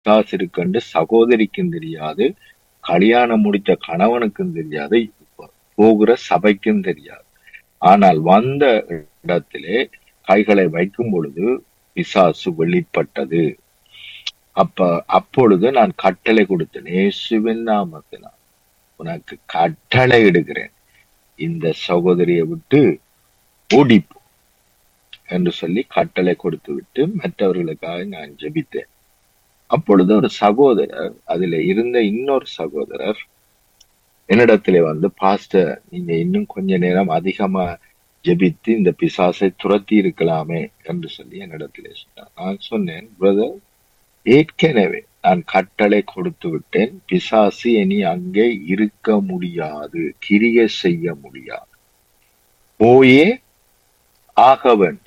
பிசாசு இருக்குன்னு சகோதரிக்கும் தெரியாது கல்யாணம் முடிச்ச கணவனுக்கும் தெரியாது போகிற சபைக்கும் தெரியாது ஆனால் வந்த இடத்திலே கைகளை வைக்கும் பொழுது பிசாசு வெளிப்பட்டது அப்ப அப்பொழுது நான் கட்டளை கொடுத்தேன் இயேசுவின் நாமத்தினால் உனக்கு கட்டளை இடுகிறேன் இந்த சகோதரியை விட்டு ஓடிப்போ என்று சொல்லி கட்டளை கொடுத்து விட்டு மற்றவர்களுக்காக நான் ஜெபித்தேன் அப்பொழுது ஒரு சகோதரர் அதுல இருந்த இன்னொரு சகோதரர் என்னிடத்திலே வந்து பாஸ்டர் நீங்க இன்னும் கொஞ்ச நேரம் அதிகமா ஜெபித்து இந்த பிசாசை துரத்தி இருக்கலாமே என்று சொல்லி என்னிடத்திலே சொன்னார் நான் சொன்னேன் பிரதர் ஏற்கனவே நான் கட்டளை கொடுத்து விட்டேன் பிசாசு இனி அங்கே இருக்க முடியாது கிரிய செய்ய முடியாது போயே ஆக வேண்டும்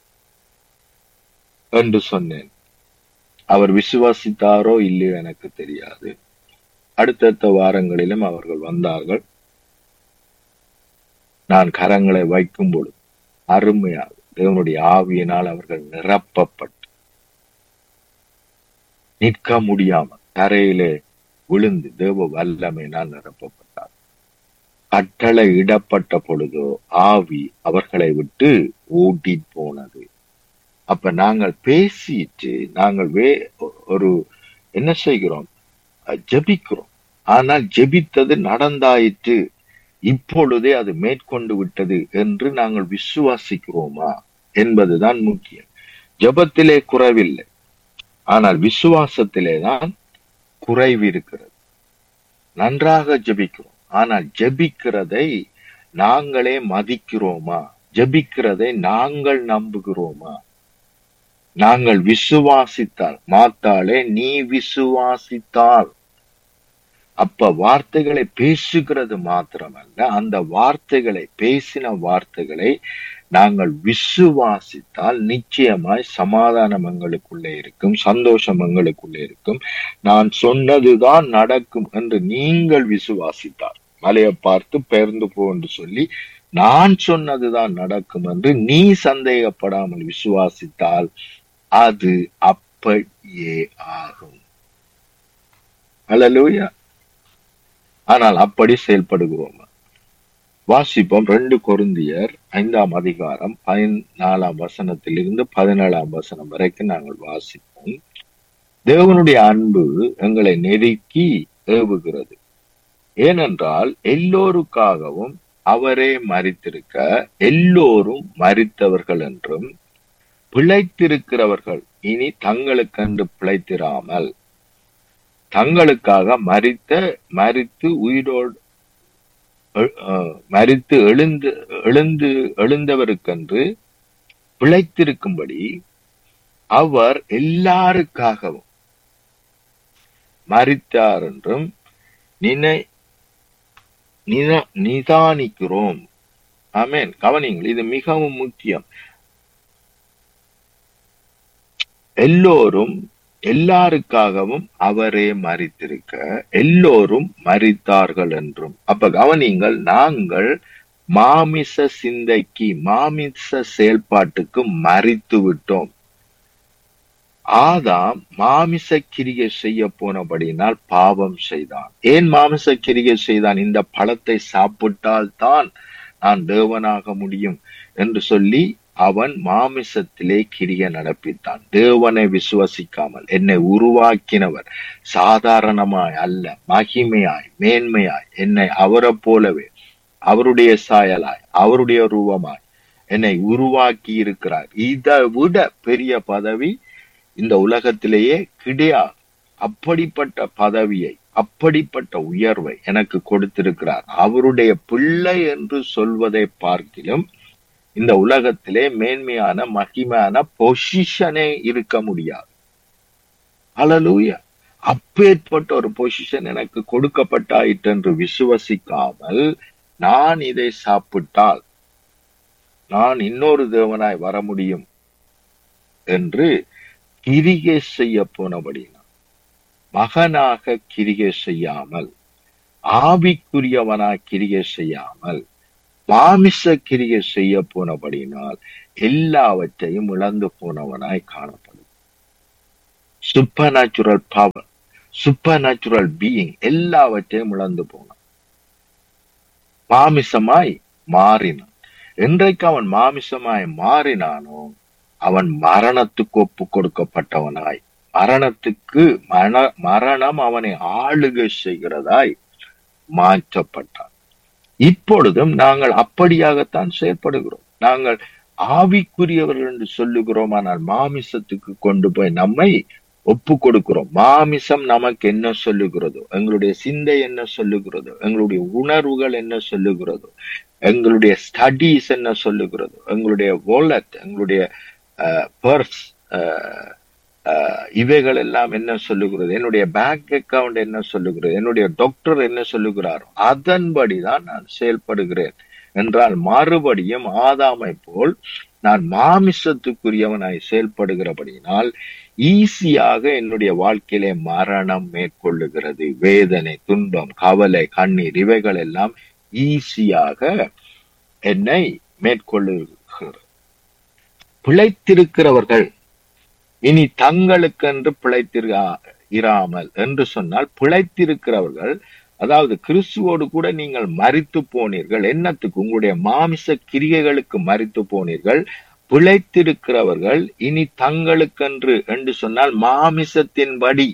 என்று சொன்னேன் அவர் விசுவாசித்தாரோ இல்லையோ எனக்கு தெரியாது அடுத்தடுத்த வாரங்களிலும் அவர்கள் வந்தார்கள் நான் கரங்களை வைக்கும் பொழுது அருமையாக தேவனுடைய ஆவியினால் அவர்கள் நிரப்பப்பட்டு நிற்க முடியாமல் தரையிலே விழுந்து தேவ வல்லமையினால் நிரப்பப்பட்டார் கட்டளை இடப்பட்ட பொழுதோ ஆவி அவர்களை விட்டு ஓட்டி போனது அப்ப நாங்கள் பேசிட்டு நாங்கள் வே ஒரு என்ன செய்கிறோம் ஜெபிக்கிறோம் ஆனால் ஜெபித்தது நடந்தாயிற்று இப்பொழுதே அது மேற்கொண்டு விட்டது என்று நாங்கள் விசுவாசிக்கிறோமா என்பதுதான் முக்கியம் ஜெபத்திலே குறைவில்லை ஆனால் விசுவாசத்திலே தான் குறைவு இருக்கிறது நன்றாக ஜெபிக்கிறோம் ஆனால் ஜெபிக்கிறதை நாங்களே மதிக்கிறோமா ஜெபிக்கிறதை நாங்கள் நம்புகிறோமா நாங்கள் விசுவாசித்தால் மாத்தாளே நீ விசுவாசித்தால் அப்ப வார்த்தைகளை பேசுகிறது மாத்திரமல்ல அந்த வார்த்தைகளை பேசின வார்த்தைகளை நாங்கள் விசுவாசித்தால் நிச்சயமாய் சமாதானம் எங்களுக்குள்ளே இருக்கும் சந்தோஷம் எங்களுக்குள்ளே இருக்கும் நான் சொன்னதுதான் நடக்கும் என்று நீங்கள் விசுவாசித்தால் மலையை பார்த்து பெயர்ந்து போ என்று சொல்லி நான் சொன்னதுதான் நடக்கும் என்று நீ சந்தேகப்படாமல் விசுவாசித்தால் அது அப்படியே ஆகும் அல்லலூயா ஆனால் அப்படி செயல்படுகிறோம் வாசிப்போம் ரெண்டு கொருந்தியர் ஐந்தாம் அதிகாரம் பதினாலாம் வசனத்திலிருந்து பதினேழாம் வசனம் வரைக்கும் நாங்கள் வாசிப்போம் தேவனுடைய அன்பு எங்களை நெருக்கி ஏவுகிறது ஏனென்றால் எல்லோருக்காகவும் அவரே மறித்திருக்க எல்லோரும் மறித்தவர்கள் என்றும் பிழைத்திருக்கிறவர்கள் இனி தங்களுக்கென்று பிழைத்திராமல் தங்களுக்காக மறித்த மறித்து உயிரோடு மறித்து எழுந்து எழுந்து எழுந்தவருக்கென்று பிழைத்திருக்கும்படி அவர் எல்லாருக்காகவும் மறித்தார் என்றும் நினை நிதானிக்கிறோம் ஆமேன் கவனிங்கள் இது மிகவும் முக்கியம் எல்லோரும் எல்லாருக்காகவும் அவரே மறித்திருக்க எல்லோரும் மறித்தார்கள் என்றும் அப்ப கவனிங்கள் நாங்கள் மாமிச சிந்தைக்கு மாமிச செயல்பாட்டுக்கு மறித்து விட்டோம் ஆதாம் மாமிச கிரிகை செய்ய போனபடினால் பாவம் செய்தான் ஏன் மாமிச கிரிகை செய்தான் இந்த பழத்தை சாப்பிட்டால் தான் நான் தேவனாக முடியும் என்று சொல்லி அவன் மாமிசத்திலே கிரிய நடப்பித்தான் தேவனை விசுவசிக்காமல் என்னை உருவாக்கினவர் சாதாரணமாய் அல்ல மகிமையாய் மேன்மையாய் என்னை அவரை போலவே அவருடைய சாயலாய் அவருடைய ரூபமாய் என்னை உருவாக்கி இருக்கிறார் இதை விட பெரிய பதவி இந்த உலகத்திலேயே கிடையாது அப்படிப்பட்ட பதவியை அப்படிப்பட்ட உயர்வை எனக்கு கொடுத்திருக்கிறார் அவருடைய பிள்ளை என்று சொல்வதை பார்க்கிலும் இந்த உலகத்திலே மேன்மையான மகிமையான பொசிஷனே இருக்க முடியாது அலலூயா அப்பேற்பட்ட ஒரு பொசிஷன் எனக்கு கொடுக்கப்பட்டாயிற்று என்று விசுவசிக்காமல் நான் இதை சாப்பிட்டால் நான் இன்னொரு தேவனாய் வர முடியும் என்று கிரிகை செய்ய போனபடினா மகனாக கிரிகை செய்யாமல் ஆவிக்குரியவனாய் கிரிகை செய்யாமல் மாமிச கிரிகை செய்ய போனபடினால் எல்லாவற்றையும் இழந்து போனவனாய் காணப்படும் supernatural power supernatural being எல்லாவற்றையும் இழந்து போனான் மாமிசமாய் மாறினான் என்றைக்கு அவன் மாமிசமாய் மாறினானோ அவன் மரணத்துக்கு ஒப்பு கொடுக்கப்பட்டவனாய் மரணத்துக்கு மரண மரணம் அவனை ஆளுகை செய்கிறதாய் மாற்றப்பட்டான் இப்பொழுதும் நாங்கள் அப்படியாகத்தான் செயல்படுகிறோம் நாங்கள் ஆவிக்குரியவர்கள் என்று சொல்லுகிறோம் ஆனால் மாமிசத்துக்கு கொண்டு போய் நம்மை ஒப்பு கொடுக்கிறோம் மாமிசம் நமக்கு என்ன சொல்லுகிறதோ எங்களுடைய சிந்தை என்ன சொல்லுகிறதோ எங்களுடைய உணர்வுகள் என்ன சொல்லுகிறதோ எங்களுடைய ஸ்டடீஸ் என்ன சொல்லுகிறதோ எங்களுடைய wallet எங்களுடைய பர்ஸ் இவைகள் எல்லாம் என்ன சொல்லுகிறது என்னுடைய பேங்க் அக்கவுண்ட் என்ன சொல்லுகிறது என்னுடைய டாக்டர் என்ன சொல்லுகிறாரோ அதன்படிதான் நான் செயல்படுகிறேன் என்றால் மறுபடியும் ஆதாமை போல் நான் மாமிசத்துக்குரியவனாய் செயல்படுகிறபடியினால் ஈஸியாக என்னுடைய வாழ்க்கையிலே மரணம் மேற்கொள்ளுகிறது வேதனை துன்பம் கவலை கண்ணீர் இவைகள் எல்லாம் ஈஸியாக என்னை மேற்கொள்ளுகிறது பிழைத்திருக்கிறவர்கள் இனி தங்களுக்கென்று பிழைத்திருக்கா இராமல் என்று சொன்னால் பிழைத்திருக்கிறவர்கள் அதாவது கிறிஸ்துவோடு கூட நீங்கள் மரித்து போனீர்கள் என்னத்துக்கு உங்களுடைய மாமிச கிரியைகளுக்கு மரித்து போனீர்கள் பிழைத்திருக்கிறவர்கள் இனி தங்களுக்கென்று என்று சொன்னால் மாமிசத்தின்படி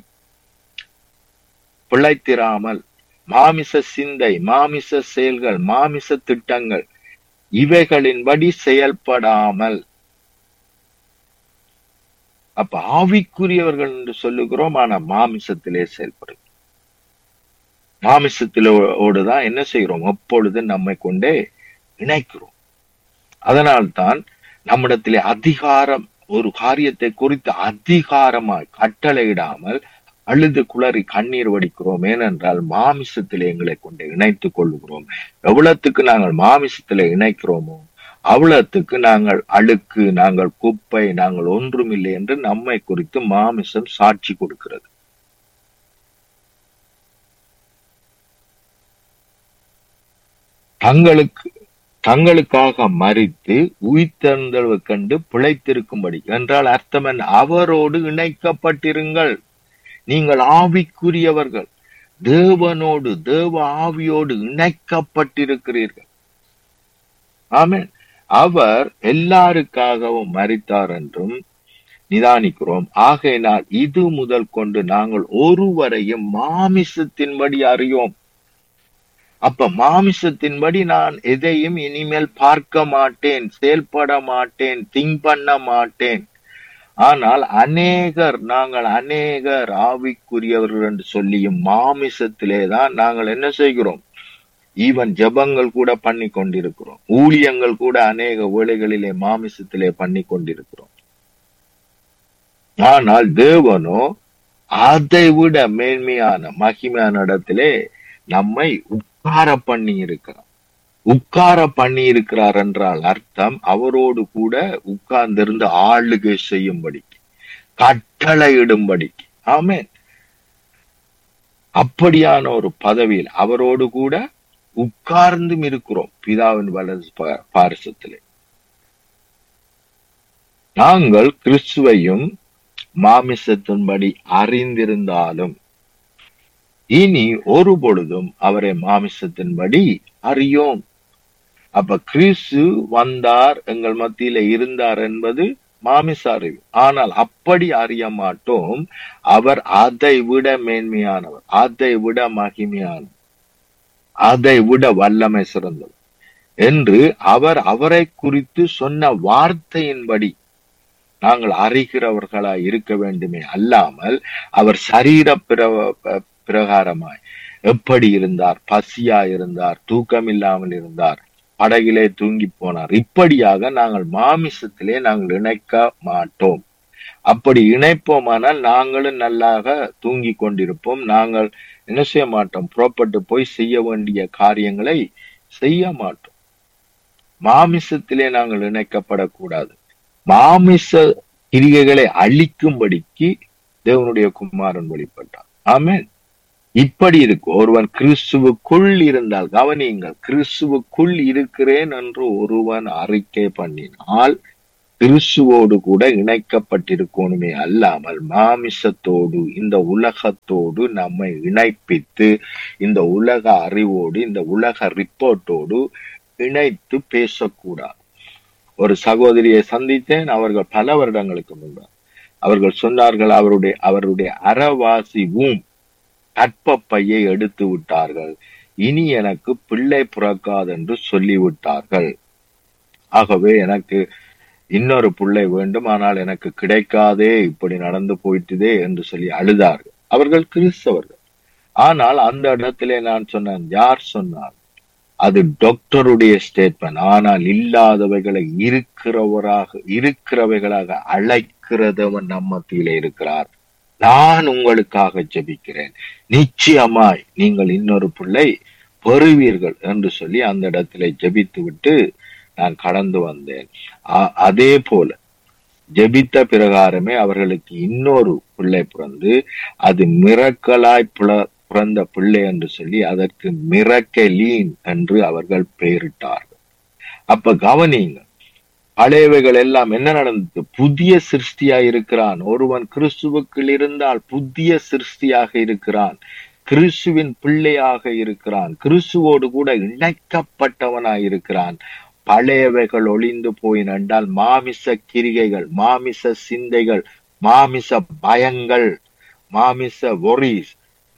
பிழைத்திராமல் மாமிச சிந்தை மாமிச செயல்கள் மாமிச திட்டங்கள் இவைகளின்படி செயல்படாமல் அப்ப ஆவிக்குரியவர்கள் என்று சொல்லுகிறோம் ஆனா மாமிசத்திலே செயல்படும் மாமிசத்திலோடுதான் என்ன செய்கிறோம் எப்பொழுது நம்மை கொண்டே இணைக்கிறோம் அதனால்தான் நம்மிடத்திலே அதிகாரம் ஒரு காரியத்தை குறித்து அதிகாரமாய் கட்டளையிடாமல் அழுது குளறி கண்ணீர் வடிக்கிறோம் ஏனென்றால் மாமிசத்திலே எங்களை கொண்டு இணைத்துக் கொள்ளுகிறோம் எவ்வளவுக்கு நாங்கள் மாமிசத்திலே இணைக்கிறோமோ அவ்வளவுக்கு நாங்கள் அழுக்கு நாங்கள் குப்பை நாங்கள் ஒன்றுமில்லை என்று நம்மை குறித்து மாமிசம் சாட்சி கொடுக்கிறது தங்களுக்கு தங்களுக்காக மறித்து உயிர்த்தெழுந்தளவு கண்டு பிழைத்திருக்கும்படி என்றால் அர்த்தம் என்ன அவரோடு இணைக்கப்பட்டிருங்கள் நீங்கள் ஆவிக்குரியவர்கள் தேவனோடு தேவ ஆவியோடு இணைக்கப்பட்டிருக்கிறீர்கள் ஆமென் அவர் எல்லாருக்காகவும் மறித்தார் என்றும் நிதானிக்கிறோம் ஆகையினால் இது முதல் கொண்டு நாங்கள் ஒருவரையும் மாமிசத்தின்படி அறியோம் அப்ப மாமிசத்தின்படி நான் எதையும் இனிமேல் பார்க்க மாட்டேன் செயல்பட மாட்டேன் திங்க் பண்ண மாட்டேன் ஆனால் அநேகர் நாங்கள் அநேகர் ஆவிக்குரியவர்கள் என்று சொல்லியும் மாமிசத்திலே தான் நாங்கள் என்ன செய்கிறோம் ஈவன் ஜபங்கள் கூட பண்ணி கொண்டிருக்கிறோம் ஊழியங்கள் கூட அநேக வேளைகளிலே மாமிசத்திலே பண்ணி கொண்டிருக்கிறோம் ஆனால் தேவனோ அதை விட மேன்மையான மகிமையான இடத்திலே நம்மை உட்கார பண்ணி இருக்கிறார் உட்கார பண்ணி இருக்கிறார் என்றால் அர்த்தம் அவரோடு கூட உட்கார்ந்திருந்து ஆளுகை செய்யும்படிக்கு கட்டளையிடும்படிக்கு ஆமென் அப்படியான ஒரு பதவியில் அவரோடு கூட உட்கார்ந்தும் இருக்கிறோம் பிதாவின் வலது பா- பாரிசத்திலே நாங்கள் கிறிஸ்துவையும் மாமிசத்தின்படி அறிந்திருந்தாலும் இனி ஒரு பொழுதும் அவரை மாமிசத்தின்படி அறியோம் அப்ப கிறிஸ்து வந்தார் எங்கள் மத்தியில இருந்தார் என்பது மாமிச அறிவு ஆனால் அப்படி அறிய மாட்டோம் அவர் அதை விட மேன்மையானவர் அதை விட மகிமையானவர் அதை விட வல்லமை சிறந்தவர் என்று அவர் அவரை குறித்து சொன்ன வார்த்தையின்படி நாங்கள் அறிகிறவர்களாய் இருக்க வேண்டுமே அல்லாமல் அவர் சரீர பிர- ப- பிரகாரமாய் எப்படி இருந்தார் பசியா இருந்தார் தூக்கம் இல்லாமல் இருந்தார் படகிலே தூங்கி போனார் இப்படியாக நாங்கள் மாமிசத்திலே நாங்கள் இணைக்க மாட்டோம் அப்படி இணைப்போமானால் நாங்களும் நல்லாக தூங்கி கொண்டிருப்போம் நாங்கள் என்ன செய்ய மாட்டோம் புறப்பட்டு போய் செய்ய வேண்டிய காரியங்களை செய்ய மாட்டோம் மாமிசத்திலே நாங்கள் இணைக்கப்படக்கூடாது மாமிச கிரிகைகளை அழிக்கும்படிக்கு தேவனுடைய குமாரன் வெளிப்பட்டார் ஆமென் இப்படி இருக்கு ஒருவன் கிறிஸ்துவுக்குள் இருந்தால் கவனியுங்கள் கிறிஸ்துவுக்குள் இருக்கிறேன் என்று ஒருவன் அறிக்கை பண்ணினால் கிறிஸ்துவோடு கூட இணைக்கப்பட்டிருக்கணுமே அல்லாமல் மாமிசத்தோடு இந்த உலகத்தோடு நம்மை இணைப்பித்து இந்த உலக அறிவோடு இந்த உலக ரிப்போர்ட்டோடு இணைத்து பேசக்கூடாது ஒரு சகோதரியை சந்தித்தேன் அவர்கள் பல வருடங்களுக்கு முன்பு அவர்கள் சொன்னார்கள் அவருடைய அவருடைய அறவாசி ஊம் கற்பப்பையை எடுத்து விட்டார்கள் இனி எனக்கு பிள்ளை பிறக்காது என்று சொல்லிவிட்டார்கள் ஆகவே எனக்கு இன்னொரு பிள்ளை வேண்டும் ஆனால் எனக்கு கிடைக்காதே இப்படி நடந்து போயிட்டுதே என்று சொல்லி அழுதார்கள் அவர்கள் கிறிஸ்தவர்கள் ஆனால் அந்த இடத்திலே நான் சொன்னேன் யார் சொன்னார் அது டாக்டருடைய ஸ்டேட்மெண்ட் ஆனால் இல்லாதவைகளை இருக்கிறவராக இருக்கிறவைகளாக அழைக்கிறதவன் நம்ம மத்தியிலே இருக்கிறார் நான் உங்களுக்காக ஜெபிக்கிறேன் நிச்சயமாய் நீங்கள் இன்னொரு பிள்ளை பெறுவீர்கள் என்று சொல்லி அந்த இடத்திலே ஜெபித்து விட்டு நான் கடந்து வந்தேன் அ- அதே போல ஜெபித்த பிரகாரமே அவர்களுக்கு இன்னொரு பிள்ளை பிறந்து அது மிரக்கலாய் பிள- பிறந்த பிள்ளை என்று சொல்லி அதற்கு மிரக்கலீன் என்று அவர்கள் பெயரிட்டார்கள் அப்ப கவனிங்க பழையவைகள் எல்லாம் என்ன நடந்தது புதிய சிருஷ்டியா இருக்கிறான் ஒருவன் கிறிஸ்துவுக்குள் இருந்தால் புதிய சிருஷ்டியாக இருக்கிறான் கிறிஸ்துவின் பிள்ளையாக இருக்கிறான் கிறிஸ்துவோடு கூட இணைக்கப்பட்டவனாய் இருக்கிறான் பழையவைகள் ஒளிந்து போயின என்றால் மாமிச கிரிகைகள் மாமிச சிந்தைகள் மாமிச பயங்கள் மாமிச ஒரிஸ்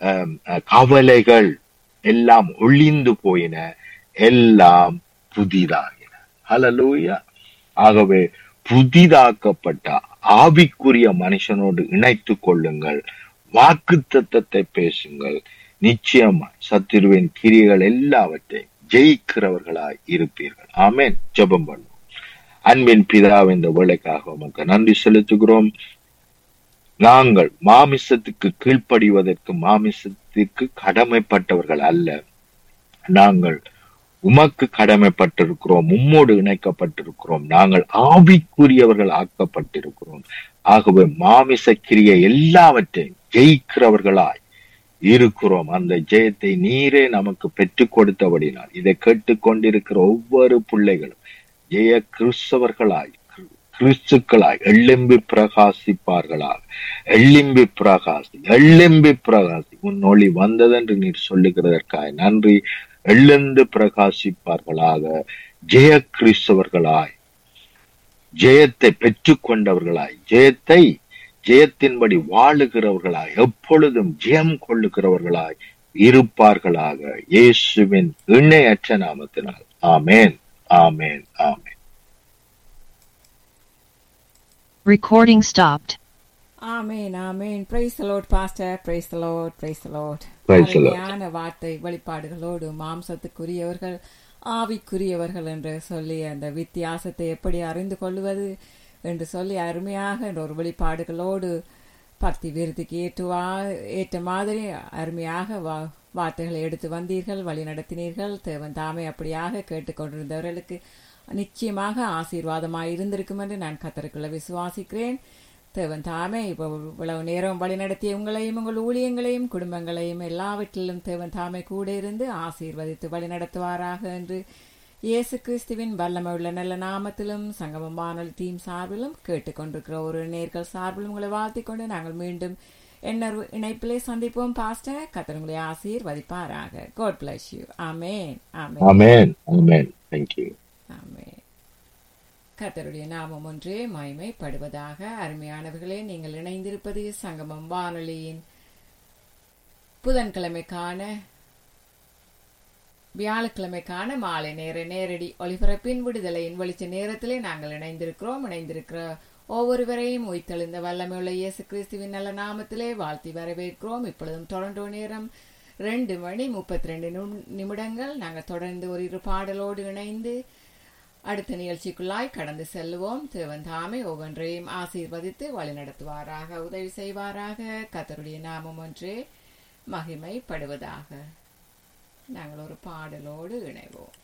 கவலைகள் எல்லாம் ஒளிந்து போயின எல்லாம் புதிதாகின ஹalleluya ஆகவே புதிதாக்கப்பட்ட ஆவிக்குரிய மனுஷனோடு இணைத்துக் கொள்ளுங்கள் வாக்கு தத்தத்தை பேசுங்கள் நிச்சயமாய் சத்துருவின் கிரிகள் எல்லாவற்றையும் ஜெயிக்கிறவர்களாய் இருப்பீர்கள் ஆமென் ஜெபம் பண்ணுவோம் அன்பின் பிதாவை இந்த வேலைக்காக உமக்கு நன்றி செலுத்துகிறோம் நாங்கள் மாமிசத்துக்கு கீழ்ப்படிவதற்கு மாமிசத்திற்கு கடமைப்பட்டவர்கள் அல்ல நாங்கள் உமக்கு கடமைப்பட்டிருக்கிறோம் உம்மோடு இணைக்கப்பட்டிருக்கிறோம் நாங்கள் ஆவிக்குரியவர்கள் ஆக்கப்பட்டிருக்கிறோம் ஆகவே மாமிச கிரியை எல்லாவற்றையும் ஜெயிக்கிறவர்களாய் இருக்கிறோம் அந்த ஜெயத்தை நீரே நமக்கு பெற்றுக் கொடுத்தபடினால் இதை கேட்டுக்கொண்டிருக்கிற ஒவ்வொரு பிள்ளைகளும் ஜெய கிறிஸ்தவர்களாய் கிறிஸ்துக்களாய் எள்ளெம்பி பிரகாசிப்பார்களாக எள்ளிம்பி பிரகாசி எள்ளெம்பி பிரகாசி உன் ஒளி வந்ததென்று நீர் சொல்லுகிறதற்காய் நன்றி எள்ளெந்து பிரகாசிப்பார்களாக ஜெய கிறிஸ்தவர்களாய் ஜெயத்தை பெற்றுக்கொண்டவர்களாய் ஜெயத்தை ஜெயத்தின்படி வாழுகிறவர்களாய் எப்பொழுதும் ஜெயம் கொள்ளுகிறவர்களாய் இருப்பார்களாக இயேசுவின் இணையற்ற நாமத்தினால் ஆமேன் ஆமேன் ஆமேன் Recording stopped. ஆமேன் ஆமேன் praise Lord pastor praise Lord praise Lord Praise the Lord. அருமையான வார்த்தை வெளிப்பாடுகளோடு மாம்சத்துக்குரியவர்கள் ஆவிக்குரியவர்கள் என்று சொல்லி அந்த வித்தியாசத்தை எப்படி அறிந்து கொள்வது என்று சொல்லி அருமையாக என்ற ஒரு வெளிப்பாடுகளோடு பக்தி விருதுக்கு ஏற்றுவா ஏற்ற மாதிரி அருமையாக வா வார்த்தைகளை எடுத்து வந்தீர்கள் வழி நடத்தினீர்கள் தேவன் தாமே அப்படியாக கேட்டுக்கொண்டிருந்தவர்களுக்கு நிச்சயமாக ஆசீர்வாதமாக இருந்திருக்கும் என்று நான் கத்தருக்குள்ள விசுவாசிக்கிறேன் தேவன் தாமே இப்போ இவ்வளவு நேரம் வழி நடத்திய உங்களையும் உங்கள் ஊழியங்களையும் குடும்பங்களையும் எல்லாவற்றிலும் தேவன் தாமே கூட இருந்து ஆசீர்வதித்து வழி நடத்துவாராக என்று இயேசு கிறிஸ்துவின் வல்லமை உள்ள நல்ல நாமத்திலும் சங்கமம் வானொலி டீம் சார்பிலும் கேட்டுக்கொண்டிருக்கிற ஒரு நேர்கள் சார்பிலும் உங்களை வாழ்த்திக் கொண்டு நாங்கள் மீண்டும் என்ன இணைப்பிலே சந்திப்போம் பாஸ்டர் கத்தர் உங்களை ஆசீர்வதிப்பாராக காட் பிளஸ் யூ ஆமேன் ஆமேன் ஆமேன் ஆமேன் தேங்க்யூ ஆமென். கர்த்தருடைய நாமம் ஒன்றே மகிமைப்படுவதாக அருமையானவர்களே நீங்கள் இணைந்திருப்பது சங்கமம் வானொலியின் புதன்கிழமைக்கான வியாழக்கிழமைக்கான மாலை நேர நேரடி ஒளிபரப்பின் விடுதலையின் வெளிச்ச நேரத்திலே நாங்கள் இணைந்திருக்கிறோம் இணைந்திருக்கிற ஒவ்வொருவரையும் உயிர்த்தெழுந்த வல்லமையுள்ள இயேசு கிறிஸ்துவின் நல்ல நாமத்திலே வாழ்த்தி வரவேற்கிறோம் இப்பொழுதும் டொரண்டோ நேரம் ரெண்டு மணி முப்பத்தி ரெண்டு நிமிடங்கள் நாங்கள் தொடர்ந்து ஒரு இரு பாடலோடு இணைந்து அடுத்த நிகழ்ச்சிக்குள்ளாய் கடந்து செல்லுவோம் தேவன் தாமே ஒவ்வொன்றையும் ஆசீர்வதித்து வழிநடத்துவாராக உதவி செய்வாராக கத்தருடைய நாமம் ஒன்றே மகிமைப்படுவதாக நாங்கள் ஒரு பாடலோடு இணைவோம்